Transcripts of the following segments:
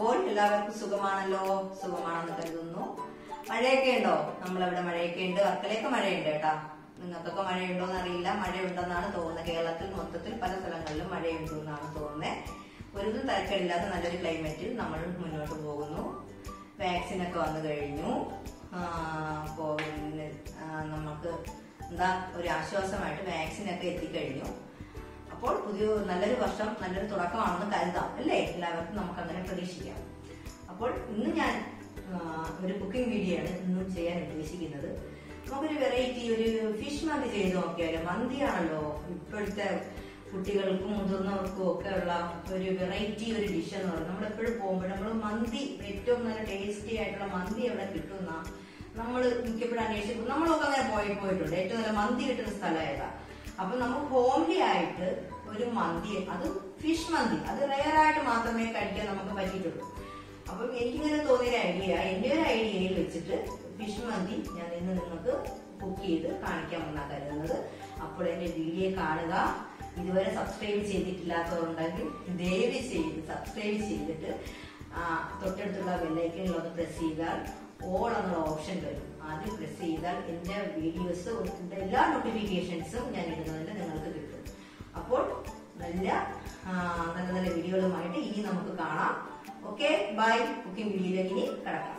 അപ്പോൾ എല്ലാവർക്കും സുഖമാണല്ലോ സുഖമാണെന്ന് കരുതുന്നു മഴയൊക്കെ ഉണ്ടോ നമ്മളവിടെ മഴയൊക്കെ ഉണ്ട് വർക്കലയൊക്കെ മഴയുണ്ട് കേട്ടാ നിങ്ങൾക്കൊക്കെ മഴയുണ്ടോ എന്ന് അറിയില്ല മഴയുണ്ടെന്നാണ് തോന്നുന്നത് കേരളത്തിൽ മൊത്തത്തിൽ പല സ്ഥലങ്ങളിലും മഴയുണ്ട് എന്നാണ് തോന്നുന്നത് ഒരു തരക്കേടില്ലാത്ത നല്ലൊരു ക്ലൈമറ്റിൽ നമ്മൾ മുന്നോട്ട് പോകുന്നു വാക്സിൻ ഒക്കെ വന്നു കഴിഞ്ഞു അപ്പോൾ നമുക്ക് എന്താ ഒരു ആശ്വാസമായിട്ട് വാക്സിൻ ഒക്കെ എത്തിക്കഴിഞ്ഞു അപ്പോൾ പുതിയ നല്ലൊരു വർഷം നല്ലൊരു തുടക്കമാണെന്ന് കരുതാം അല്ലേ എല്ലാവർക്കും നമുക്ക് അങ്ങനെ പ്രതീക്ഷിക്കാം അപ്പോൾ ഇന്ന് ഞാൻ ആ, ഒരു കുക്കിംഗ് വീഡിയോ ആണ് ഇന്ന് ചെയ്യാൻ ഉദ്ദേശിക്കുന്നത് നമുക്കൊരു വെറൈറ്റി ഒരു ഫിഷ് മന്തി ചെയ്ത് നോക്കിയാലോ മന്തിയാണല്ലോ ഇപ്പോഴത്തെ കുട്ടികൾക്കും മുതിർന്നവർക്കും ഒക്കെ ഉള്ള ഒരു വെറൈറ്റി ഒരു ഡിഷ് എന്ന് പറയുന്നത് നമ്മൾ എപ്പോഴും പോകുമ്പോൾ നമ്മൾ മന്തി ഏറ്റവും നല്ല ടേസ്റ്റി ആയിട്ടുള്ള മന്തി എവിടെ കിട്ടുന്ന നമ്മൾ മിക്കപ്പോഴും അന്വേഷിക്കും നമ്മളൊക്കെ അങ്ങനെ പോയി പോയിട്ടുണ്ട് ഏറ്റവും നല്ല മന്തി കിട്ടുന്ന സ്ഥലം ഏതാ അപ്പൊ നമുക്ക് ഹോംലി ആയിട്ട് ഒരു മന്തി അത് ഫിഷ് മന്തി അത് റെയർ ആയിട്ട് മാത്രമേ കഴിക്കാൻ നമുക്ക് പറ്റിയിട്ടുള്ളൂ അപ്പം എനിക്കിങ്ങനെ തോന്നിയൊരു ഐഡിയ എന്റെ ഒരു ഐഡിയയിൽ വെച്ചിട്ട് ഫിഷ് മന്തി ഞാൻ ഇന്ന് നിങ്ങൾക്ക് കുക്ക് ചെയ്ത് കാണിക്കാമെന്നാണ് കരുതുന്നത് അപ്പോൾ എന്റെ വീഡിയോ കാണുക ഇതുവരെ സബ്സ്ക്രൈബ് ചെയ്തിട്ടില്ലാത്തവരുണ്ടെങ്കിൽ ദയവ് ചെയ്ത് സബ്സ്ക്രൈബ് ചെയ്തിട്ട് ആ, തൊട്ടടുത്തുള്ള ബെല്ലൈക്കനിൽ ഒന്ന് പ്രസ് ചെയ്താൽ ഓൾ എന്നുള്ള ഓപ്ഷൻ വരും ആദ്യം പ്രസ് ചെയ്താൽ എന്റെ വീഡിയോസ് എന്റെ എല്ലാ നോട്ടിഫിക്കേഷൻസും ഞാൻ ഇടുന്നതിന് നിങ്ങൾക്ക് കിട്ടും അപ്പോൾ നല്ല ആ, നല്ല നല്ല വീഡിയോകളുമായിട്ട് ഇനി നമുക്ക് കാണാം ഓക്കെ ബൈ കുക്കിംഗ് വീഡിയോയിലേക്ക് ഇനി കിടക്കാം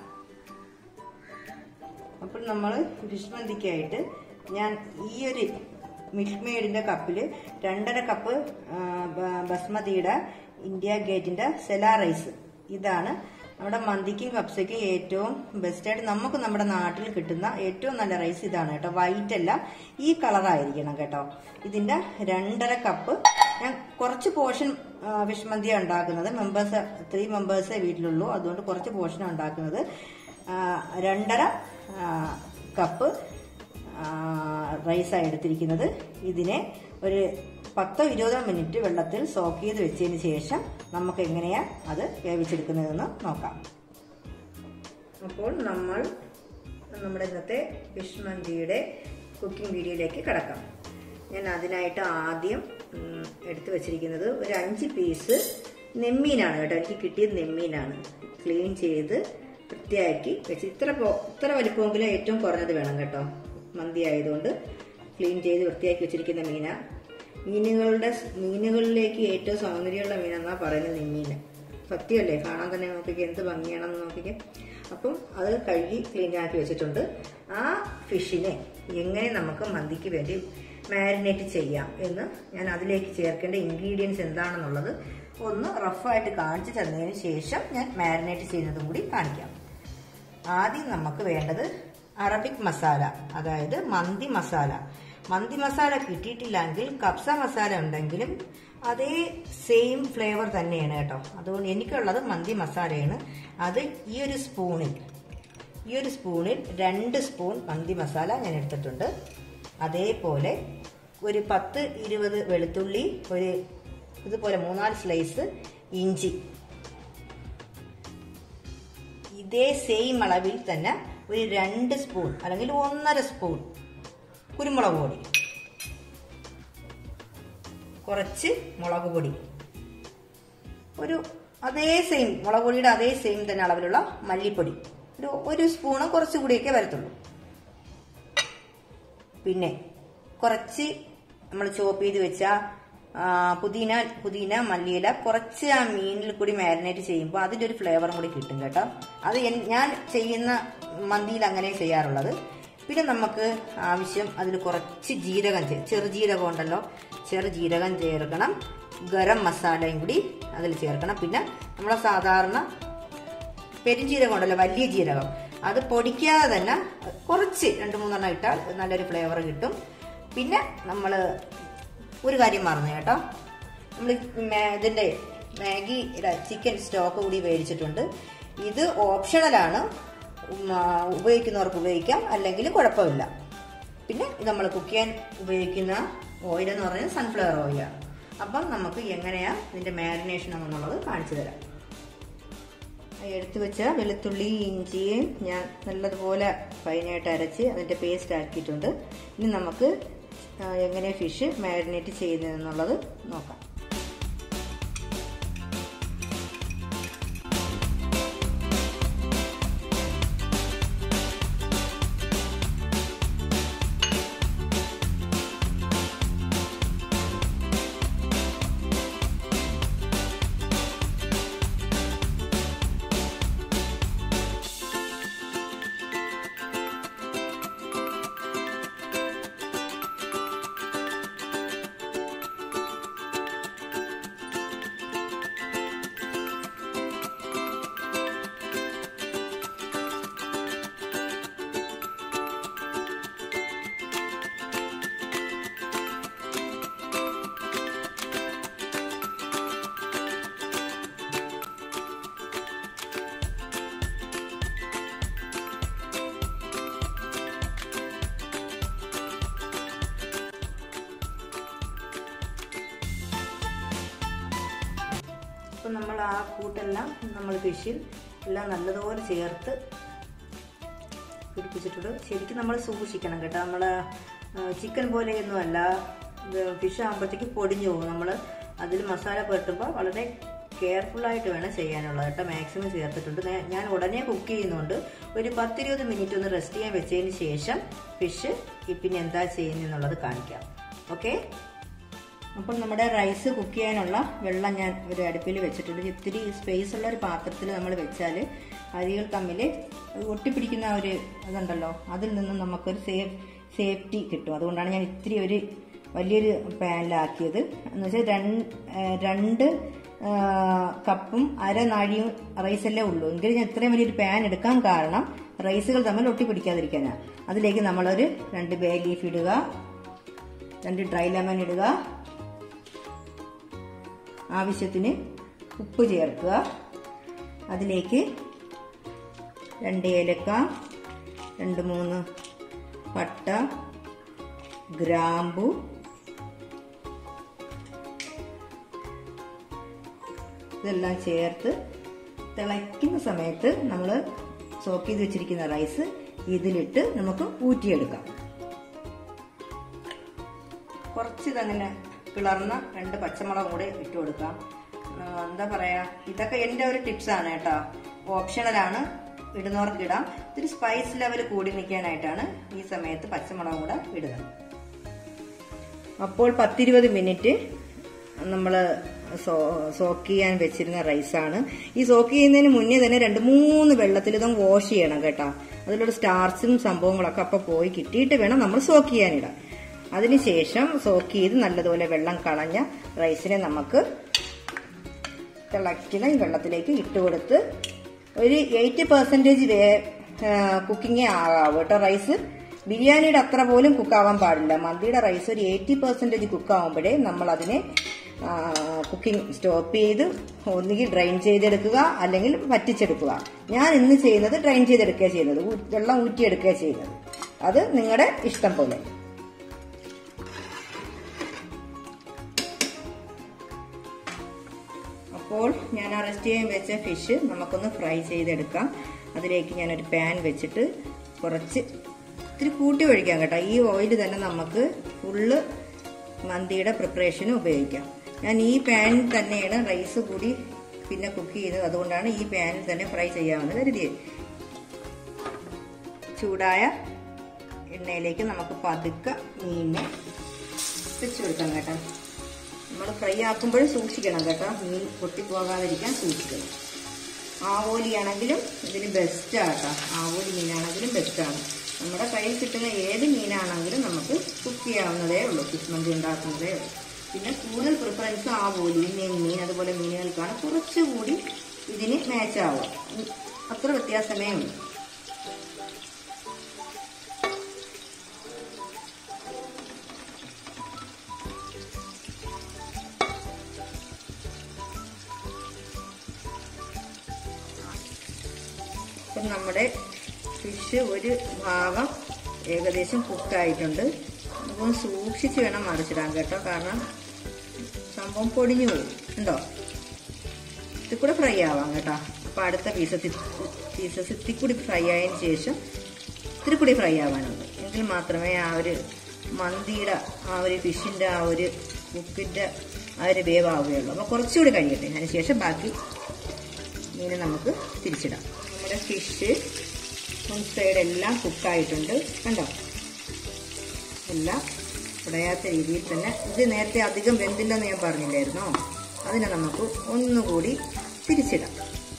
അപ്പോൾ നമ്മൾ ഫിഷ് മന്തിക്കായിട്ട് ഞാൻ ഈ ഒരു മിൽക്ക് മെയ്ഡിന്റെ കപ്പിൽ രണ്ടര കപ്പ് ആ, ബ- ബസ്മതിയുടെ ഇന്ത്യ ഗേറ്റിന്റെ സെലാ റൈസ് ഇതാണ് നമ്മുടെ മന്തിക്കും കപ്സയ്ക്കും ഏറ്റവും ബെസ്റ്റായിട്ട് നമുക്ക് നമ്മുടെ നാട്ടിൽ കിട്ടുന്ന ഏറ്റവും നല്ല റൈസ് ഇതാണ് കേട്ടോ വൈറ്റ് അല്ല ഈ കളറായിരിക്കണം കേട്ടോ ഇതിന്റെ രണ്ടര കപ്പ് ഞാൻ കുറച്ച് പോർഷൻ ഫിഷ് മന്തിയാണ് ഉണ്ടാക്കുന്നത് മെമ്പേഴ്സ് ത്രീ മെമ്പേഴ്സേ വീട്ടിലുള്ളൂ അതുകൊണ്ട് കുറച്ച് പോർഷൻ ഉണ്ടാക്കുന്നത് ആ, രണ്ടര ആ, കപ്പ് റൈസാണ് എടുത്തിരിക്കുന്നത് ഇതിനെ ഒരു പത്തോ ഇരുപതോ മിനിറ്റ് വെള്ളത്തിൽ സോക്ക് ചെയ്ത് വെച്ചതിന് ശേഷം നമുക്ക് എങ്ങനെയാ അത് വേവിച്ചെടുക്കുന്നതെന്ന് നോക്കാം അപ്പോൾ നമ്മൾ നമ്മുടെ ഇന്നത്തെ ഫിഷ് മന്തിയുടെ കുക്കിംഗ് വീഡിയോയിലേക്ക് കിടക്കാം ഞാൻ അതിനായിട്ട് ആദ്യം ഉം, എടുത്തു വച്ചിരിക്കുന്നത് ഒരു അഞ്ച് പീസ് നെമ്മീനാണ് കേട്ടോ എനിക്ക് കിട്ടിയത് നെമ്മീനാണ് ക്ലീൻ ചെയ്ത് വൃത്തിയാക്കി വെച്ച് ഇത്ര പോ- ഇത്ര വലിപ്പമെങ്കിലും ഏറ്റവും കുറഞ്ഞത് വേണം കേട്ടോ മന്തി ആയതുകൊണ്ട് ക്ലീൻ ചെയ്ത് വൃത്തിയാക്കി വെച്ചിരിക്കുന്ന മീന മീനുകളുടെ സ് മീനുകളിലേക്ക് ഏറ്റവും സൗന്ദര്യമുള്ള മീനെന്നാ പറയുന്നത് നെമ്മീന് സത്യമല്ലേ കാണാൻ തന്നെ നോക്കിക്കേ എന്ത് ഭംഗിയാണെന്ന് നോക്കിക്കേ അപ്പം അത് കഴുകി ക്ലീൻ ആക്കി വെച്ചിട്ടുണ്ട് ആ ഫിഷിനെ എങ്ങനെ നമുക്ക് മന്തിക്ക് വേണ്ടി മാരിനേറ്റ് ചെയ്യാം എന്ന് ഞാൻ അതിലേക്ക് ചേർക്കേണ്ട ഇൻഗ്രീഡിയൻസ് എന്താണെന്നുള്ളത് ഒന്ന് റഫായിട്ട് കാണിച്ചു തന്നതിന് ശേഷം ഞാൻ മാരിനേറ്റ് ചെയ്യുന്നതും കൂടി കാണിക്കാം ആദ്യം നമുക്ക് വേണ്ടത് അറബിക് മസാല അതായത് മന്തി മസാല മന്തി മസാല കിട്ടിയിട്ടില്ലെങ്കിൽ കപ്സ മസാല ഉണ്ടെങ്കിലും അതേ സെയിം ഫ്ലേവർ തന്നെയാണ് കേട്ടോ അതുകൊണ്ട് എനിക്കുള്ളത് മന്തി മസാലയാണ് അത് ഈ ഒരു സ്പൂണിൽ ഈ ഒരു സ്പൂണിൽ രണ്ട് സ്പൂൺ മന്തി മസാല ഞാൻ എടുത്തിട്ടുണ്ട് അതേപോലെ ഒരു പത്ത് ഇരുപത് വെളുത്തുള്ളി ഒരു ഇതുപോലെ മൂന്നാല് സ്ലൈസ് ഇഞ്ചി ഇതേ സെയിം അളവിൽ തന്നെ ഒരു രണ്ട് സ്പൂൺ അല്ലെങ്കിൽ ഒന്നര സ്പൂൺ കുരുമുളക് പൊടി കുറച്ച് മുളക് പൊടി ഒരു അതേ സെയിം മുളക് പൊടിയുടെ അതേ സെയിം തന്നെ അളവിലുള്ള മല്ലിപ്പൊടി ഒരു ഒരു സ്പൂണ് കുറച്ചുകൂടിയൊക്കെ വരത്തുള്ളൂ പിന്നെ കുറച്ച് നമ്മൾ ചോപ്പ് ചെയ്ത് വെച്ച ആ, പുതിന പുതിന മല്ലിയില കുറച്ച് ആ മീനിൽ കൂടി മാരിനേറ്റ് ചെയ്യുമ്പോൾ അതിൻ്റെ ഒരു ഫ്ലേവറും കൂടി കിട്ടും കേട്ടോ അത് എൻ- ഞാൻ ചെയ്യുന്ന മന്തിയിൽ അങ്ങനെ ചെയ്യാറുള്ളത് പിന്നെ നമുക്ക് ആവശ്യം അതിൽ കുറച്ച് ജീരകം ചേ- ചെറുജീരകം ഉണ്ടല്ലോ ചെറുജീരകം ചേർക്കണം ഗരം മസാലയും കൂടി അതിൽ ചേർക്കണം പിന്നെ നമ്മളെ സാധാരണ പെരുംജീരകം ഉണ്ടല്ലോ വലിയ ജീരകം അത് പൊടിക്കാതെ തന്നെ കുറച്ച് രണ്ട് മൂന്നെണ്ണം ഇട്ടാൽ നല്ലൊരു ഫ്ലേവർ കിട്ടും പിന്നെ നമ്മൾ ഒരു കാര്യം മറന്നു കേട്ടോ നമ്മൾ ഇതിൻ്റെ മാഗി ചിക്കൻ സ്റ്റോക്ക് കൂടി മേടിച്ചിട്ടുണ്ട് ഇത് ഓപ്ഷണലാണ് ഉം, ആ, ഉപയോഗിക്കുന്നവർക്ക് ഉപയോഗിക്കാം അല്ലെങ്കിൽ കുഴപ്പമില്ല പിന്നെ ഇത് നമ്മൾ കുക്ക് ചെയ്യാൻ ഉപയോഗിക്കുന്ന ഓയിൽ എന്ന് പറയുന്നത് സൺഫ്ലവർ ഓയിലാണ് അപ്പം നമുക്ക് എങ്ങനെയാണ് ഇതിൻ്റെ മാരിനേഷൻ എന്നുള്ളത് കാണിച്ചു തരാം എടുത്തു വെച്ച വെളുത്തുള്ളി ഇഞ്ചിയും ഞാൻ നല്ലതുപോലെ ഫൈനായിട്ട് അരച്ച് അതിൻ്റെ പേസ്റ്റ് ആക്കിയിട്ടുണ്ട് ഇനി നമുക്ക് ആ, എങ്ങനെ ഫിഷ് മാരിനേറ്റ് ചെയ്യുന്നതെന്നുള്ളത് നോക്കാം അപ്പം നമ്മൾ ആ കൂട്ടെല്ലാം നമ്മൾ ഫിഷിൽ എല്ലാം നല്ലതുപോലെ ചേർത്ത് പിടിപ്പിച്ചിട്ടുണ്ട് ശരിക്കും നമ്മൾ സൂക്ഷിക്കണം കേട്ടോ നമ്മൾ ചിക്കൻ പോലെയൊന്നും അല്ല ഫിഷ് ആകുമ്പോഴത്തേക്ക് പൊടിഞ്ഞു പോകും നമ്മൾ അതിൽ മസാല പുരട്ടുമ്പോൾ വളരെ കെയർഫുൾ ആയിട്ട് വേണം ചെയ്യാനുള്ളത് കേട്ടോ മാക്സിമം ചേർത്തിട്ടുണ്ട് നേ- ഞാൻ ഉടനെ കുക്ക് ചെയ്യുന്നുണ്ട് ഒരു പത്തിരുപത് മിനിറ്റ് ഒന്ന് റെസ്റ്റ് ചെയ്യാൻ വെച്ചതിന് ശേഷം ഫിഷ് പിന്നെ എന്താ ചെയ്യുന്നതെന്നുള്ളത് കാണിക്കാം ഓക്കെ അപ്പോൾ നമ്മുടെ റൈസ് കുക്ക് ചെയ്യാനുള്ള വെള്ളം ഞാൻ ഒരു അടുപ്പിൽ വെച്ചിട്ടുണ്ട് ഇത്തിരി സ്പേസ് ഉള്ള ഒരു പാത്രത്തിൽ നമ്മൾ വെച്ചാൽ അരികൾ തമ്മിൽ ഒട്ടിപ്പിടിക്കുന്ന ആ ഒരു ഇതുണ്ടല്ലോ അതിൽ നിന്നും നമുക്കൊരു സേഫ് സേഫ്റ്റി കിട്ടും അതുകൊണ്ടാണ് ഞാൻ ഇത്തിരി ഒരു വലിയൊരു പാനിലാക്കിയത് എന്ന് വെച്ചാൽ രണ്ട് രണ്ട് ആ, കപ്പും അര നാഴിയും റൈസല്ലേ ഉള്ളൂ എങ്കിലും ഞാൻ ഇത്രയും വലിയൊരു പാൻ എടുക്കാൻ കാരണം റൈസുകൾ തമ്മിൽ ഒട്ടിപ്പിടിക്കാതിരിക്കാനാണ് അതിലേക്ക് നമ്മളൊരു രണ്ട് ബേ ലീഫ് ഇടുക രണ്ട് ഡ്രൈ ലെമൺ ഇടുക ആവശ്യത്തിന് ഉപ്പ് ചേർക്കുക അതിലേക്ക് രണ്ട് ഏലക്ക രണ്ട് മൂന്ന് പട്ട ഗ്രാമ്പു ഇതെല്ലാം ചേർത്ത് തിളയ്ക്കുന്ന സമയത്ത് നമ്മൾ സോക്ക് ചെയ്ത് വെച്ചിരിക്കുന്ന റൈസ് ഇതിലിട്ട് നമുക്ക് ഊറ്റിയെടുക്കാം കുറച്ച് ഇതങ്ങനെ പിളർന്ന രണ്ട് പച്ചമുളക് കൂടെ ഇട്ട് കൊടുക്കാം ആ, എന്താ പറയാ ഇതൊക്കെ എൻ്റെ ഒരു ടിപ്സാണ് കേട്ടോ ഓപ്ഷണലാണ് ഇടുന്നവർക്ക് ഇടാം ഇത്തിരി സ്പൈസ് ലെവൽ കൂടി നിൽക്കാനായിട്ടാണ് ഈ സമയത്ത് പച്ചമുളക് കൂടെ ഇടുന്നത് അപ്പോൾ പത്തിരുപത് മിനിറ്റ് നമ്മൾ സോക്ക് ചെയ്യാൻ വെച്ചിരുന്ന റൈസാണ് ഈ സോക്ക് ചെയ്യുന്നതിന് മുന്നേ തന്നെ രണ്ട് മൂന്ന് വെള്ളത്തിൽ ഇതും വാഷ് ചെയ്യണം കേട്ടോ അതിലൊരു സ്റ്റാർച്ചും സംഭവങ്ങളൊക്കെ അപ്പം പോയി കിട്ടിയിട്ട് വേണം നമ്മൾ സോക്ക് ചെയ്യാനിടാൻ അതിനുശേഷം സോക്ക് ചെയ്ത് നല്ലതുപോലെ വെള്ളം കളഞ്ഞ റൈസിനെ നമുക്ക് തിളയ്ക്കുന്ന ഈ വെള്ളത്തിലേക്ക് ഇട്ട് കൊടുത്ത് ഒരു എയ്റ്റി പെർസെൻറ്റേജ് വേ കുക്കിങ്ങേ ആകാവൂ കേട്ടോ റൈസ് ബിരിയാണിയുടെ അത്ര പോലും കുക്കാവാൻ പാടില്ല മന്തിയുടെ റൈസ് ഒരു എയ്റ്റി പെർസെൻറ്റേജ് കുക്കാവുമ്പോഴേ നമ്മൾ അതിനെ കുക്കിംഗ് സ്റ്റോപ്പ് ചെയ്ത് ഒന്നുകിൽ ഡ്രൈൻ ചെയ്തെടുക്കുക അല്ലെങ്കിൽ വറ്റിച്ചെടുക്കുക ഞാൻ ഇന്ന് ചെയ്യുന്നത് ഡ്രൈൻ ചെയ്തെടുക്കുക ചെയ്യുന്നത് ഊ- വെള്ളം ഊറ്റിയെടുക്കുക ചെയ്യുന്നത് അത് നിങ്ങളുടെ ഇഷ്ടം പോലെ അപ്പോൾ ഞാൻ ആ റെസ്റ്റ് ചെയ്യാൻ വെച്ച ഫിഷ് നമുക്കൊന്ന് ഫ്രൈ ചെയ്തെടുക്കാം അതിലേക്ക് ഞാനൊരു പാൻ വെച്ചിട്ട് കുറച്ച് ഇത്തിരി കൂട്ടി ഒഴിക്കാം കേട്ടോ ഈ ഓയിൽ തന്നെ നമുക്ക് ഫുള്ള് മന്തിയുടെ പ്രിപ്പറേഷന് ഉപയോഗിക്കാം ഞാൻ ഈ പാനിൽ തന്നെയാണ് റൈസ് കൂടി പിന്നെ കുക്ക് ചെയ്തത് അതുകൊണ്ടാണ് ഈ പാനിൽ തന്നെ ഫ്രൈ ചെയ്യാമെന്ന് കരുതിയത് ചൂടായ എണ്ണയിലേക്ക് നമുക്ക് പതുക്കെ മീനിനെ വെച്ച് കൊടുക്കാം കേട്ടോ നമ്മൾ ഫ്രൈ ആക്കുമ്പോഴും സൂക്ഷിക്കണം കേട്ടോ മീൻ പൊട്ടിപ്പോകാതിരിക്കാൻ സൂക്ഷിക്കണം ആവോലിയാണെങ്കിലും ഇതിന് ബെസ്റ്റാണ് കേട്ടോ ആവോലി മീനാണെങ്കിലും ബെസ്റ്റാണ് നമ്മുടെ കയ്യിൽ കിട്ടുന്ന ഏത് മീനാണെങ്കിലും നമുക്ക് കുക്ക് ചെയ്യാവുന്നതേ ഉള്ളൂ ഫിഷ് മന്തി ഉണ്ടാക്കുന്നതേ ഉള്ളൂ പിന്നെ കൂടുതൽ പ്രിഫറൻസ് ആവോലി നെയ്മീൻ അതുപോലെ മീനുകൾക്കാണ് കുറച്ചുകൂടി ഇതിന് മാച്ച് ആവുക ഉം, അത്ര വ്യത്യാസമേ ഉള്ളൂ ഇപ്പം നമ്മുടെ ഫിഷ് ഒരു ഭാഗം ഏകദേശം കുക്കായിട്ടുണ്ട് നമുക്കൊന്ന് സൂക്ഷിച്ച് വേണം മറിച്ചിടാൻ കേട്ടോ കാരണം സംഭവം പൊടിഞ്ഞു പോകും ഉണ്ടോ ഇത് കൂടെ ഫ്രൈ ആവാം കേട്ടോ അപ്പോൾ അടുത്ത പീസസ് പീസസ് ഇത്തിരി കൂടി ഫ്രൈ ആയതിനു ശേഷം ഇത്തിരി കൂടി ഫ്രൈ ആവാനുണ്ട് എങ്കിൽ മാത്രമേ ആ ഒരു മന്തിയുടെ ആ ഒരു ഫിഷിൻ്റെ ആ ഒരു കുക്കിൻ്റെ ആ ഒരു വേവ് ആവുകയുള്ളൂ അപ്പോൾ കുറച്ചുകൂടി കഴിയട്ടെ അതിന് ശേഷം ബാക്കി മീനെ നമുക്ക് തിരിച്ചിടാം നമ്മുടെ ഫിഷ് വൺ സൈഡ് എല്ലാം കുക്കായിട്ടുണ്ട് കണ്ടോ എല്ലാം ഉടയാത്ത രീതിയിൽ തന്നെ ഇത് നേരത്തെ അധികം വെന്തില്ലെന്ന് ഞാൻ പറഞ്ഞില്ലായിരുന്നോ അതിനെ നമുക്ക് ഒന്നുകൂടി തിരിച്ചിടാം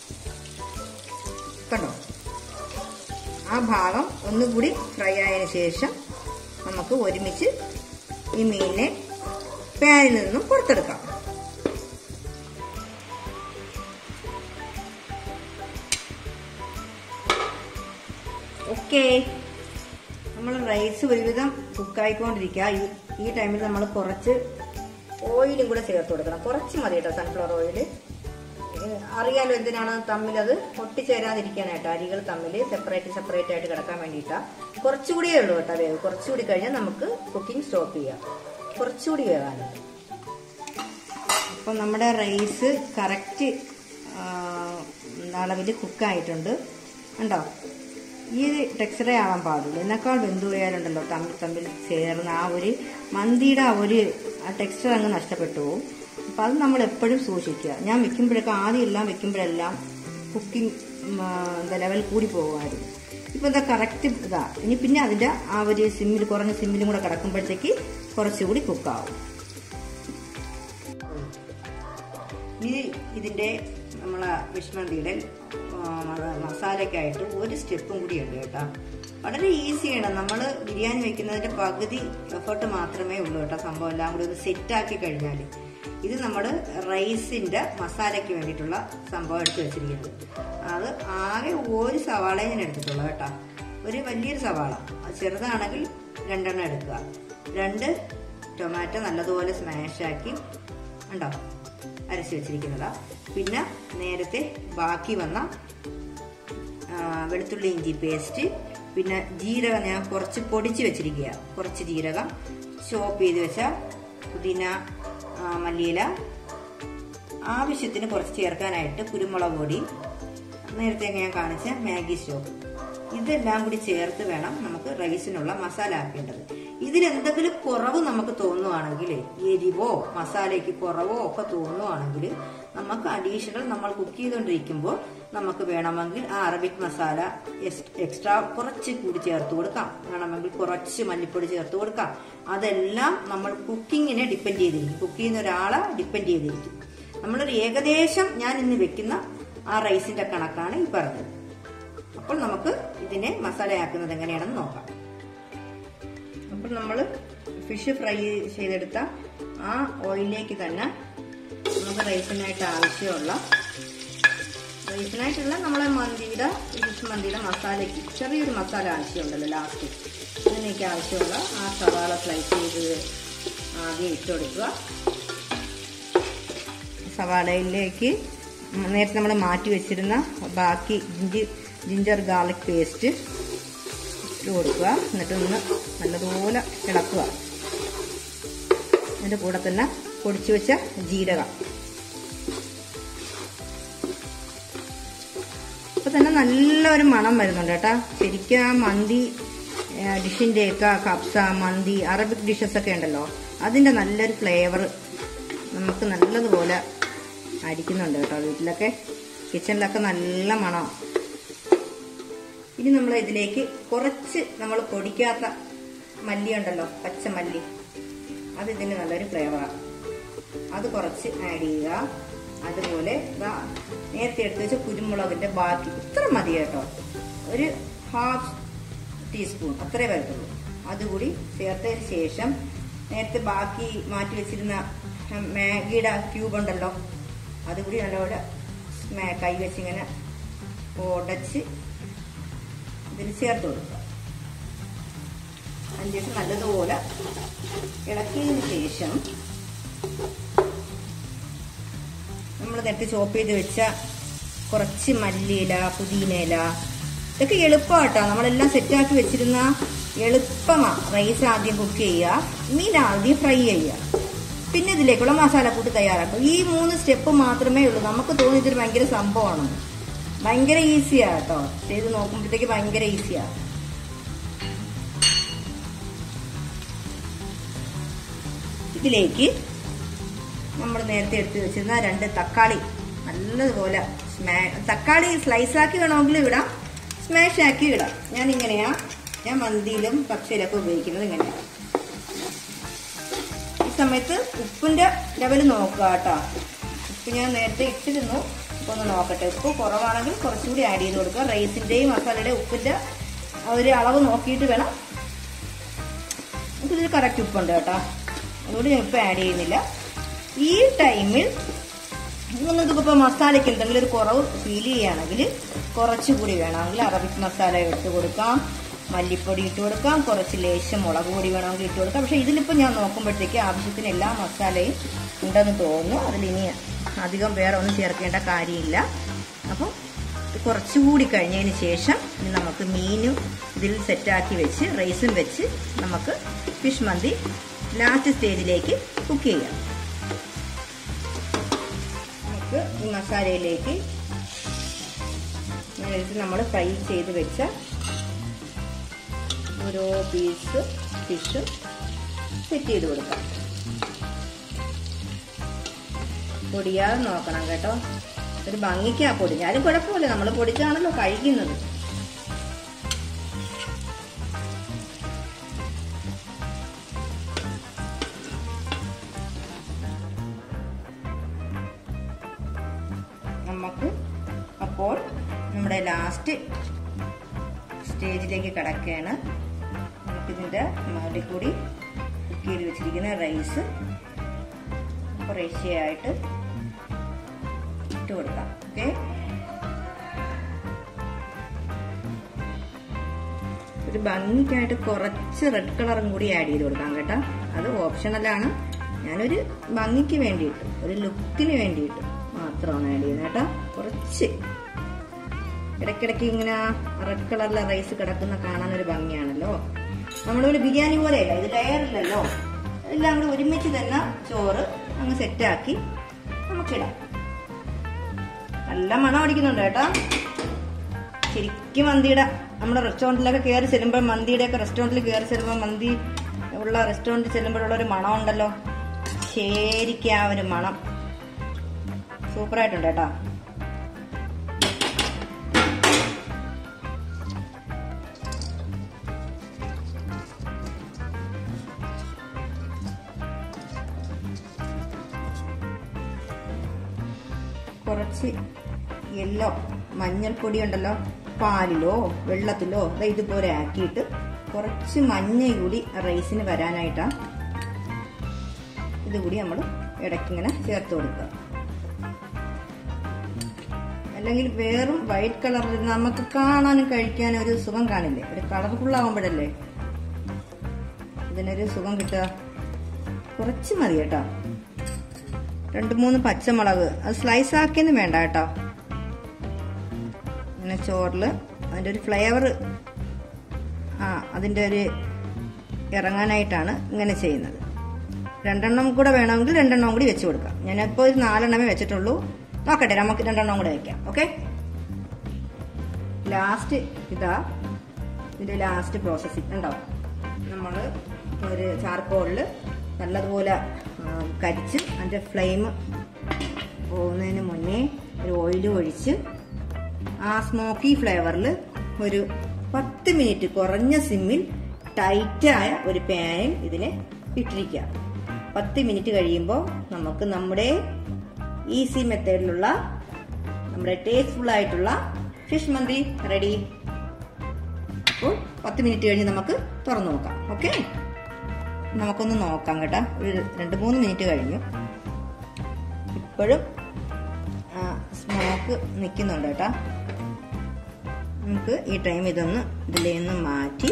കണ്ടോ ആ ഭാഗം ഒന്നുകൂടി ഫ്രൈ ആയതിനു ശേഷം നമുക്ക് ഒരുമിച്ച് ഈ മീനിനെ പാനിൽ നിന്നും പുറത്തെടുക്കാം ഓക്കേ നമ്മൾ റൈസ് ഒരുവിധം കുക്കായിക്കൊണ്ടിരിക്കുക ഈ ഈ ടൈമിൽ നമ്മൾ കുറച്ച് ഓയിലും കൂടെ ചേർത്ത് കൊടുക്കണം കുറച്ച് മതി കേട്ടോ സൺഫ്ലവർ ഓയിൽ അറിയാലോ എന്തിനാണ് തമ്മിൽ അത് ഒട്ടിച്ചേരാതിരിക്കാനായിട്ട് അരികൾ തമ്മിൽ സെപ്പറേറ്റ് സെപ്പറേറ്റ് ആയിട്ട് കിടക്കാൻ വേണ്ടിയിട്ടാണ് കുറച്ചുകൂടിയേ ഉള്ളൂ കേട്ടോ വേവ് കുറച്ചുകൂടി കഴിഞ്ഞാൽ നമുക്ക് കുക്കിംഗ് സ്റ്റോപ്പ് ചെയ്യാം കുറച്ചുകൂടി വേവാനുണ്ട് അപ്പം നമ്മുടെ റൈസ് കറക്റ്റ് അളവിൽ കുക്കായിട്ടുണ്ട് ഉണ്ടോ ഈ ടെക്സ്ചറേ ആവാൻ പാടുള്ളൂ എന്നെക്കാൾ വെന്തു പോയാലുണ്ടല്ലോ തമ്മിൽ തമ്മിൽ ചേർന്ന് ആ ഒരു മന്തിയുടെ ആ ഒരു ആ ടെക്സ്ചർ അങ്ങ് നഷ്ടപ്പെട്ടു പോകും അപ്പം അത് നമ്മൾ എപ്പോഴും സൂക്ഷിക്കുക ഞാൻ വെക്കുമ്പോഴൊക്കെ ആദ്യം എല്ലാം വെക്കുമ്പോഴെല്ലാം കുക്കിംഗ് എന്താ ലെവൽ കൂടി പോകുമായിരുന്നു ഇപ്പം എന്താ കറക്റ്റ് ഇതാ ഇനി പിന്നെ അതിൻ്റെ ആ ഒരു സിമ്മിൽ കുറഞ്ഞ സിമ്മിലും കൂടെ കിടക്കുമ്പോഴത്തേക്ക് കുറച്ചുകൂടി കുക്കാവും ഇനി ഇതിൻ്റെ നമ്മളെ വിഷ്മന്തിയുടെ മസാലയ്ക്കായിട്ട് ഒരു സ്റ്റെപ്പും കൂടി ഉണ്ട് കേട്ടോ വളരെ ഈസിയാണ് നമ്മൾ ബിരിയാണി വെക്കുന്നതിൻ്റെ പകുതി എഫേർട്ട് മാത്രമേ ഉള്ളൂ കേട്ടോ സംഭവം എല്ലാം കൂടി ഒന്ന് സെറ്റാക്കി കഴിഞ്ഞാൽ ഇത് നമ്മൾ റൈസിൻ്റെ മസാലയ്ക്ക് വേണ്ടിയിട്ടുള്ള സംഭവം എടുത്ത് വെച്ചിരിക്കുന്നത് അത് ആകെ ഒരു സവാളയെ ഞാൻ എടുത്തിട്ടുള്ളൂ കേട്ടോ ഒരു വലിയൊരു സവാള അത് ചെറുതാണെങ്കിൽ രണ്ടെണ്ണം എടുക്കുക രണ്ട് ടൊമാറ്റോ നല്ലതുപോലെ സ്മാഷാക്കി ഉണ്ടോ അരച്ച് വെച്ചിരിക്കുന്നതാ പിന്നെ നേരത്തെ ബാക്കി വന്ന വെളുത്തുള്ളി ഇഞ്ചി പേസ്റ്റ് പിന്നെ ജീരകം ഞാൻ കുറച്ച് പൊടിച്ച് വെച്ചിരിക്കുക കുറച്ച് ജീരകം ചോപ്പ് ചെയ്ത് വെച്ച പുതിന മല്ലിയില ആവശ്യത്തിന് കുറച്ച് ചേർക്കാനായിട്ട് കുരുമുളക് പൊടി നേരത്തെ ഞാൻ കാണിച്ച മാഗി സ്റ്റോക്ക് ഇതെല്ലാം കൂടി ചേർത്ത് വേണം നമുക്ക് റൈസിനുള്ള മസാല ആക്കേണ്ടത് ഇതിലെന്തെങ്കിലും കുറവ് നമുക്ക് തോന്നുവാണെങ്കിൽ എരിവോ മസാലയ്ക്ക് കുറവോ ഒക്കെ തോന്നുവാണെങ്കിൽ നമുക്ക് അഡീഷണൽ നമ്മൾ കുക്ക് ചെയ്തുകൊണ്ടിരിക്കുമ്പോൾ നമുക്ക് വേണമെങ്കിൽ ആ അറബിക് മസാല എക്സ്ട്രാ കുറച്ച് കൂടി ചേർത്ത് കൊടുക്കാം വേണമെങ്കിൽ കുറച്ച് മല്ലിപ്പൊടി ചേർത്ത് കൊടുക്കാം അതെല്ലാം നമ്മൾ കുക്കിങ്ങിനെ ഡിപ്പെൻഡ് ചെയ്തിരിക്കും കുക്ക് ചെയ്യുന്ന ഒരാളെ ഡിപ്പെൻഡ് ചെയ്തിരിക്കും നമ്മളൊരു ഏകദേശം ഞാൻ ഇന്ന് വെക്കുന്ന ആ റൈസിന്റെ കണക്കാണ് ഈ പറഞ്ഞത് അപ്പോൾ നമുക്ക് ഇതിനെ മസാലയാക്കുന്നത് എങ്ങനെയാണെന്ന് നോക്കാം അപ്പോൾ നമ്മൾ ഫിഷ് ഫ്രൈ ചെയ്തെടുത്ത ആ ഓയിലിലേക്ക് തന്നെ നമുക്ക് റൈസിനായിട്ട് ആവശ്യമുള്ള റൈസിനായിട്ടുള്ള നമ്മളെ മന്തിയുടെ ഫിഷ് മന്തിയുടെ മസാലയ്ക്ക് ചെറിയൊരു മസാല ആവശ്യമുണ്ടല്ലോ ലാസ്റ്റ് അതിനേക്ക് ആവശ്യമുള്ള ആ സവാള സ്ലൈസ് ചെയ്ത് ആദ്യം ഇട്ട് കൊടുക്കുക സവാളയിലേക്ക് നേരത്തെ നമ്മൾ മാറ്റി വെച്ചിരുന്ന ബാക്കി ജിഞ്ചി ജിഞ്ചർ ഗാർലിക് പേസ്റ്റ് ഇട്ട് കൊടുക്കുക എന്നിട്ട് ഒന്ന് നല്ലതുപോലെ ഇളക്കുക അതിൻ്റെ കൂടെ തന്നെ പൊടിച്ചു വെച്ച ജീരകം ഇപ്പൊ തന്നെ നല്ലൊരു മണം വരുന്നുണ്ട് കേട്ടോ ശരിക്കും ആ മന്തി ഡിഷിൻ്റെയൊക്കെ കപ്സ മന്തി അറബിക് ഡിഷസ് ഒക്കെ ഉണ്ടല്ലോ അതിൻ്റെ നല്ലൊരു ഫ്ലേവർ നമുക്ക് നല്ലതുപോലെ അടിക്കുന്നുണ്ട് കേട്ടോ വീട്ടിലൊക്കെ കിച്ചണിലൊക്കെ നല്ല മണം ഇനി നമ്മൾ ഇതിലേക്ക് കുറച്ച് നമ്മൾ പൊടിക്കാത്ത മല്ലി ഉണ്ടല്ലോ പച്ചമല്ലി അത് ഇതിന് നല്ലൊരു ഫ്ലേവറാണ് അത് കുറച്ച് ആഡ് ചെയ്യുക അതുപോലെ നേരത്തെ എടുത്ത് വെച്ച കുരുമുളകിന്റെ ബാക്കി ഇത്ര മതി കേട്ടോ ഒരു ഹാഫ് ടീസ്പൂൺ അത്രേ വരത്തുള്ളൂ അതുകൂടി ചേർത്തതിന് ശേഷം നേരത്തെ ബാക്കി മാറ്റി വെച്ചിരുന്ന മാഗിയുടെ ക്യൂബ് ഉണ്ടല്ലോ അതുകൂടി നല്ലപോലെ കൈ വെച്ചിങ്ങനെ ഉടച്ച് ഇതിൽ ചേർത്ത് കൊടുക്കുക അതിനുശേഷം നല്ലതുപോലെ ഇളക്കിയതിന് ശേഷം നമ്മൾ നേരത്തെ ചോപ്പ് ചെയ്ത് വെച്ച കുറച്ച് മല്ലിയില പുതിനയില ഇതൊക്കെ എളുപ്പമാട്ടോ നമ്മളെല്ലാം സെറ്റാക്കി വെച്ചിരുന്ന എളുപ്പമാണ് റൈസ് ആദ്യം കുക്ക് ചെയ്യുക മീൻ ആദ്യം ഫ്രൈ ചെയ്യുക പിന്നെ ഇതിലേക്കുള്ള മസാലക്കൂട്ട് തയ്യാറാക്കും ഈ മൂന്ന് സ്റ്റെപ്പ് മാത്രമേ ഉള്ളൂ നമുക്ക് തോന്നി ഇതൊരു ഭയങ്കര സംഭവമാണ് ഭയങ്കര ഈസിയാ കേട്ടോ ചെയ്ത് നോക്കുമ്പോഴത്തേക്ക് ഭയങ്കര ഈസിയാ ഇതിലേക്ക് നമ്മൾ നേരത്തെ എടുത്തു വെച്ചിരുന്ന രണ്ട് തക്കാളി നല്ലതുപോലെ സ്മാ തക്കാളി സ്ലൈസ് ആക്കി വേണമെങ്കിൽ ഇടാം സ്മാഷ് ആക്കി ഇടാം ഞാൻ ഇങ്ങനെയാ ഞാൻ മന്തിയിലും കപ്സയിലൊക്കെ ഉപയോഗിക്കുന്നത് ഇങ്ങനെയാണ് ഈ സമയത്ത് ഉപ്പിന്റെ ലെവൽ നോക്കുക കേട്ടോ ഉപ്പ് ഞാൻ നേരത്തെ ഇട്ടിരുന്നു ഉപ്പ് ഒന്ന് നോക്കട്ടെ ഉപ്പ് കുറവാണെങ്കിൽ കുറച്ചുകൂടി ആഡ് ചെയ്ത് കൊടുക്കുക റൈസിന്റെയും മസാലയുടെയും ഉപ്പിന്റെ ഒരു അളവ് നോക്കിയിട്ട് വേണം നമുക്കിതിൽ കറക്റ്റ് ഉപ്പുണ്ട് കേട്ടോ അതുകൊണ്ട് ഞാൻ ഉപ്പ് ആഡ് ചെയ്യുന്നില്ല ഈ ടൈമിൽ നിങ്ങൾക്ക് ഇപ്പോൾ മസാലയ്ക്ക് എന്തെങ്കിലും ഒരു കുറവ് ഫീൽ ചെയ്യുകയാണെങ്കിൽ കുറച്ചുകൂടി വേണമെങ്കിൽ അറബിക് മസാല ഇട്ട് കൊടുക്കാം മല്ലിപ്പൊടി ഇട്ട് കൊടുക്കാം കുറച്ച് ലേശം മുളക് പൊടി വേണമെങ്കിൽ ഇട്ട് കൊടുക്കാം പക്ഷേ ഇതിലിപ്പോൾ ഞാൻ നോക്കുമ്പോഴത്തേക്ക് ആവശ്യത്തിന് എല്ലാ മസാലയും ഉണ്ടെന്ന് തോന്നുന്നു അതിലിനി അധികം വേറെ ഒന്നും ചേർക്കേണ്ട കാര്യമില്ല അപ്പം കുറച്ചുകൂടി കഴിഞ്ഞതിന് ശേഷം ഇനി നമുക്ക് മീനും ഇതിൽ സെറ്റാക്കി വെച്ച് റൈസും വെച്ച് നമുക്ക് ഫിഷ് മന്തി ലാസ്റ്റ് സ്റ്റേജിലേക്ക് കുക്ക് ചെയ്യാം ഈ മസാലയിലേക്ക് എടുത്ത് നമ്മൾ ഫ്രൈ ചെയ്ത് വെച്ച ഓരോ പീസ് ഫിഷ് സെറ്റ് ചെയ്ത് കൊടുക്കാം പൊടിയാതെ നോക്കണം കേട്ടോ ഒരു ഭംഗിക്കാ പൊടിഞ്ഞാലും കുഴപ്പമില്ല നമ്മൾ പൊടിച്ചാണല്ലോ കഴിക്കുന്നത് നമുക്ക് അപ്പോൾ നമ്മുടെ ലാസ്റ്റ് സ്റ്റേജിലേക്ക് കിടക്കുകയാണ് നമുക്കിതിൻ്റെ മുകളിൽ കൂടി കുക്ക് ചെയ്ത് വെച്ചിരിക്കുന്ന റൈസ് കുറേശ്ശെയായിട്ട് ഇട്ട് കൊടുക്കാം ഓക്കെ ഒരു ഭംഗിക്കായിട്ട് കുറച്ച് റെഡ് കളറും കൂടി ആഡ് ചെയ്ത് കൊടുക്കാം കേട്ടോ അത് ഓപ്ഷണലാണ് ഞാനൊരു ഭംഗിക്ക് വേണ്ടിയിട്ട് ഒരു ലുക്കിന് വേണ്ടിയിട്ട് മാത്രമാണ് ആഡ് ചെയ്യുന്നത് കേട്ടോ കുറച്ച് ഇടയ്ക്കിടയ്ക്ക് ഇങ്ങനെ റെഡ് കളറിലെ റൈസ് കിടക്കുന്ന കാണാൻ ഒരു ഭംഗിയാണല്ലോ നമ്മളിവിടെ ബിരിയാണി പോലെയല്ല ഇത് ലെയറില്ലല്ലോ എല്ലാം കൂടെ ഒരുമിച്ച് തന്നെ ചോറ് അങ്ങ് സെറ്റാക്കി നമുക്കിടാം നല്ല മണം അടിക്കുന്നുണ്ട് കേട്ടോ ശരിക്കും മന്തിയുടെ നമ്മുടെ റെസ്റ്റോറൻറ്റിലൊക്കെ കയറി ചെല്ലുമ്പോൾ മന്തിയുടെ ഒക്കെ റെസ്റ്റോറൻറ്റിൽ കയറി ചെല്ലുമ്പോൾ മന്തി ഉള്ള റെസ്റ്റോറൻറ്റിൽ ചെല്ലുമ്പോഴുള്ള ഒരു മണം ഉണ്ടല്ലോ ശരിക്കും ആ ഒരു മണം സൂപ്പറായിട്ടുണ്ട് കേട്ടോ കുറച്ച് യെല്ലോ മഞ്ഞൾപ്പൊടി ഉണ്ടല്ലോ പാലിലോ വെള്ളത്തിലോ ദാ ഇതുപോലെ ആക്കിയിട്ട് കുറച്ച് മഞ്ഞ കൂടി റൈസിന് വരാനായിട്ടാ ഇതുകൂടി നമ്മൾ ഇടയ്ക്കിങ്ങനെ ചേർത്ത് കൊടുക്കുക അല്ലെങ്കിൽ വേറും വൈറ്റ് കളറിൽ നമുക്ക് കാണാനും കഴിക്കാനും ഒരു സുഖം കാണില്ലേ ഒരു കളർഫുൾ ആകുമ്പോഴല്ലേ ഇതിനൊരു സുഖം കിട്ടുക കുറച്ച് മതി കേട്ടോ രണ്ട് മൂന്ന് പച്ചമുളക് അത് സ്ലൈസ് ആക്കിയൊന്നും വേണ്ട കേട്ടോ ഇങ്ങനെ ചോറിൽ അതിൻ്റെ ഒരു ഫ്ലേവർ ആ അതിൻ്റെ ഒരു ഇറങ്ങാനായിട്ടാണ് ഇങ്ങനെ ചെയ്യുന്നത് രണ്ടെണ്ണം കൂടെ വേണമെങ്കിൽ രണ്ടെണ്ണം കൂടി വെച്ച് കൊടുക്കാം ഞാനിപ്പോൾ ഒരു നാലെണ്ണമേ വെച്ചിട്ടുള്ളൂ നോക്കട്ടെ നമുക്ക് രണ്ടെണ്ണം കൂടെ വയ്ക്കാം ഓക്കെ ലാസ്റ്റ് ഇതാ ഇതിൻ്റെ ലാസ്റ്റ് പ്രോസസ്സിങ് ഉണ്ടാവും നമ്മൾ ഒരു ചാർക്കോളിൽ നല്ലതുപോലെ കരിച്ച് അതിൻ്റെ ഫ്ലെയിം പോകുന്നതിന് മുന്നേ ഒരു ഓയിൽ ഒഴിച്ച് ആ സ്മോക്കി ഫ്ലേവറിൽ ഒരു പത്ത് മിനിറ്റ് കുറഞ്ഞ സിമ്മിൽ ടൈറ്റായ ഒരു പാനിൽ ഇതിനെ ഇട്ടിരിക്കുക പത്ത് മിനിറ്റ് കഴിയുമ്പോൾ നമുക്ക് നമ്മുടെ ഈസി മെത്തേഡിലുള്ള നമ്മുടെ ടേസ്റ്റ്ഫുൾ ആയിട്ടുള്ള ഫിഷ് മന്തി റെഡി അപ്പോൾ പത്ത് മിനിറ്റ് കഴിഞ്ഞ് നമുക്ക് തുറന്നു നോക്കാം ഓക്കെ നമുക്കൊന്ന് നോക്കാം കേട്ടോ ഒരു രണ്ട് മൂന്ന് മിനിറ്റ് കഴിഞ്ഞു ഇപ്പോഴും സ്മോക്ക് നിൽക്കുന്നുണ്ട് കേട്ടോ നമുക്ക് ഈ ടൈം ഇതൊന്ന് ഇതിൽ നിന്ന് മാറ്റി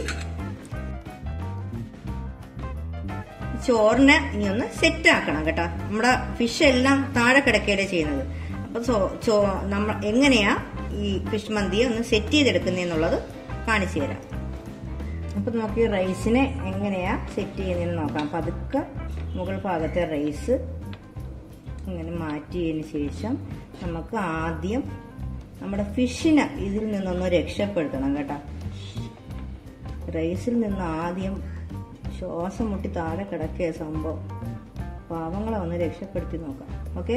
ചോറിനെ ഇനി ഒന്ന് സെറ്റ് ആക്കണം കേട്ടോ നമ്മുടെ ഫിഷ് എല്ലാം താഴെ കിടക്കുകയല്ലേ ചെയ്യുന്നത് അപ്പൊ ചോ നമ്മൾ എങ്ങനെയാ ഈ ഫിഷ് മന്തിയെ ഒന്ന് സെറ്റ് ചെയ്തെടുക്കുന്നതെന്നുള്ളത് കാണിച്ചു തരാം അപ്പൊ നമുക്ക് ഈ റൈസിനെ എങ്ങനെയാ സെറ്റ് ചെയ്യുന്നതെന്ന് നോക്കാം പതുക്കെ മുകൾ ഭാഗത്തെ റൈസ് ഇങ്ങനെ മാറ്റിയതിന് ശേഷം നമുക്ക് ആദ്യം നമ്മുടെ ഫിഷിനെ ഇതിൽ നിന്നൊന്ന് രക്ഷപ്പെടുത്തണം കേട്ടോ റൈസിൽ നിന്ന് ആദ്യം ശ്വാസം മുട്ടി താഴെ കിടക്കിയ സംഭവം പാവങ്ങളെ ഒന്ന് രക്ഷപ്പെടുത്തി നോക്കാം ഓക്കെ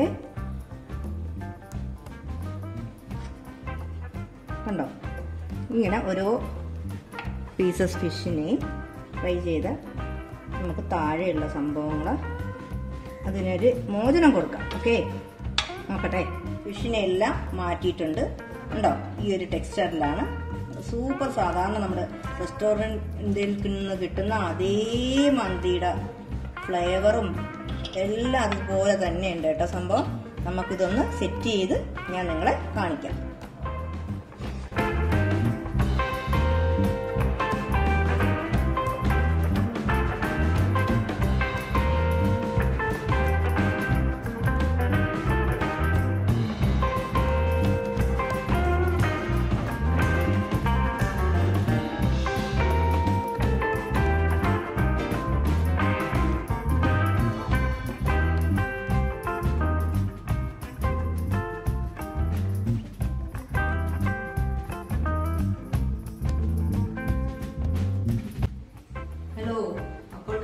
കണ്ടോ ഇങ്ങനെ ഓരോ പീസസ് ഫിഷിനെയും ഫ്രൈ ചെയ്ത് നമുക്ക് താഴെയുള്ള സംഭവങ്ങൾ അതിനൊരു മോചനം കൊടുക്കാം ഓക്കെ നോക്കട്ടെ ഫിഷിനെ എല്ലാം മാറ്റിയിട്ടുണ്ട് ഉണ്ടോ ഈ ഒരു ടെക്സ്ചറിലാണ് സൂപ്പർ സാധാരണ നമ്മുടെ റെസ്റ്റോറൻറ്റിൽ നിന്ന് കിട്ടുന്ന അതേ മന്തിയുടെ ഫ്ലേവറും എല്ലാം അതുപോലെ തന്നെ ഉണ്ട് കേട്ടോ സംഭവം നമുക്കിതൊന്ന് സെറ്റ് ചെയ്ത് ഞാൻ നിങ്ങളെ കാണിക്കാം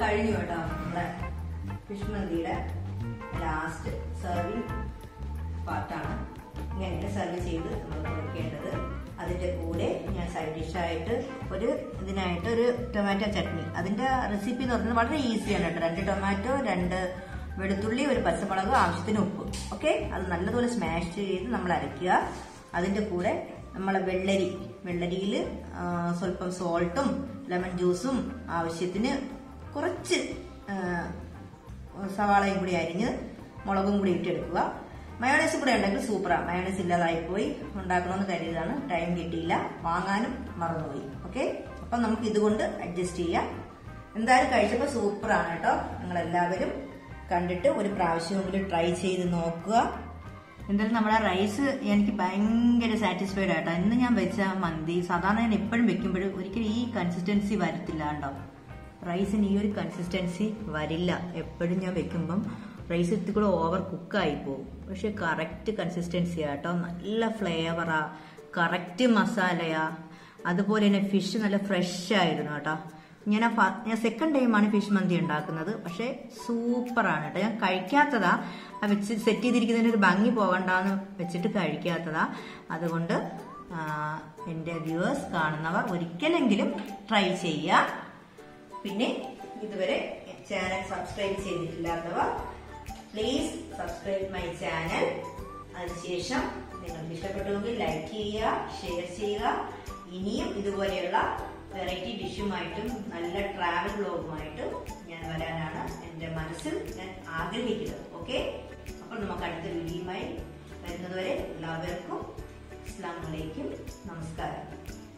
കഴിഞ്ഞു കേട്ടോ നമ്മുടെ ഫിഷ് മന്തിയുടെ ലാസ്റ്റ് സെർവിങ് പാർട്ടാണ് ഇങ്ങനെ സെർവ് ചെയ്ത് നമ്മൾ കൊടുക്കേണ്ടത് അതിന്റെ കൂടെ ഞാൻ സൈഡ് ഡിഷായിട്ട് ഒരു ഇതിനായിട്ട് ഒരു ടൊമാറ്റോ ചട്നി അതിന്റെ റെസിപ്പി എന്ന് പറയുന്നത് വളരെ ഈസിയാണ് കേട്ടോ രണ്ട് ടൊമാറ്റോ രണ്ട് വെളുത്തുള്ളി ഒരു പച്ചമുളക് ആവശ്യത്തിന് ഉപ്പ് ഓക്കെ അത് നല്ലതുപോലെ സ്മാഷ് ചെയ്ത് നമ്മൾ അരയ്ക്കുക അതിന്റെ കൂടെ നമ്മളെ വെള്ളരി വെള്ളരിയിൽ സ്വല്പം സോൾട്ടും ലെമൺ ജ്യൂസും ആവശ്യത്തിന് കുറച്ച് ആ, സവാളയും കൂടി അരിഞ്ഞ് മുളകും കൂടി ഇട്ടെടുക്കുക മയോണൈസ് കൂടെ ഉണ്ടെങ്കിൽ സൂപ്പറാണ് മയോണൈസ് ഇല്ലാതായി പോയി ഉണ്ടാക്കണമെന്ന് കരുതിയതാണ് ടൈം കിട്ടിയില്ല വാങ്ങാനും മറന്നുപോയി ഓക്കെ അപ്പം നമുക്ക് ഇതുകൊണ്ട് അഡ്ജസ്റ്റ് ചെയ്യാം എന്തായാലും കഴിച്ചപ്പോൾ സൂപ്പറാണ് കേട്ടോ നിങ്ങൾ എല്ലാവരും കണ്ടിട്ട് ഒരു പ്രാവശ്യമെങ്കിലും ട്രൈ ചെയ്ത് നോക്കുക എന്തായാലും നമ്മുടെ റൈസ് എനിക്ക് ഭയങ്കര സാറ്റിസ്ഫൈഡ് ആട്ടോ ഇന്ന് ഞാൻ വെച്ച മന്തി സാധാരണ ഞാൻ എപ്പോഴും വെക്കുമ്പോഴും ഒരിക്കലും ഈ കൺസിസ്റ്റൻസി വരത്തില്ല കേട്ടോ റൈസിന് ഈ ഒരു കൺസിസ്റ്റൻസി വരില്ല എപ്പോഴും ഞാൻ വെക്കുമ്പം റൈസ് ഇത്തിരി കൂടെ ഓവർ കുക്കായി പോകും പക്ഷെ കറക്റ്റ് കൺസിസ്റ്റൻസി ആട്ടോ നല്ല ഫ്ലേവറാ കറക്റ്റ് മസാലയാ അതുപോലെ തന്നെ ഫിഷ് നല്ല ഫ്രഷ് ആയിരുന്നു കേട്ടോ ഞാൻ ആ ഫ- ഞാൻ സെക്കൻഡ് ടൈമാണ് ഫിഷ് മന്തി ഉണ്ടാക്കുന്നത് പക്ഷെ സൂപ്പറാണ് കേട്ടോ ഞാൻ കഴിക്കാത്തതാ ആ വെച്ച് സെറ്റ് ചെയ്തിരിക്കുന്നതിന് ഒരു ഭംഗി പോകണ്ടെന്ന് വെച്ചിട്ട് കഴിക്കാത്തതാ അതുകൊണ്ട് ആ, എൻ്റെ വ്യൂവേഴ്സ് കാണുന്നവർ ഒരിക്കലെങ്കിലും ട്രൈ ചെയ്യുക പിന്നെ ഇതുവരെ ചാനൽ സബ്സ്ക്രൈബ് ചെയ്തിട്ടില്ലാത്തവർ പ്ലീസ് സബ്സ്ക്രൈബ് മൈ ചാനൽ അതിനുശേഷം നിങ്ങൾക്ക് ഇഷ്ടപ്പെട്ടുവെങ്കിൽ ലൈക്ക് ചെയ്യുക ഷെയർ ചെയ്യുക ഇനിയും ഇതുപോലെയുള്ള വെറൈറ്റി ഡിഷുമായിട്ടും നല്ല ട്രാവൽ വ്ലോഗുമായിട്ടും ഞാൻ വരാനാണ് എൻ്റെ മനസ്സിൽ ഞാൻ ആഗ്രഹിക്കുന്നത് ഓക്കെ അപ്പോൾ നമുക്ക് അടുത്ത വീഡിയോയുമായി വരുന്നതുവരെ എല്ലാവർക്കും അസ്സാം വലൈക്കും നമസ്കാരം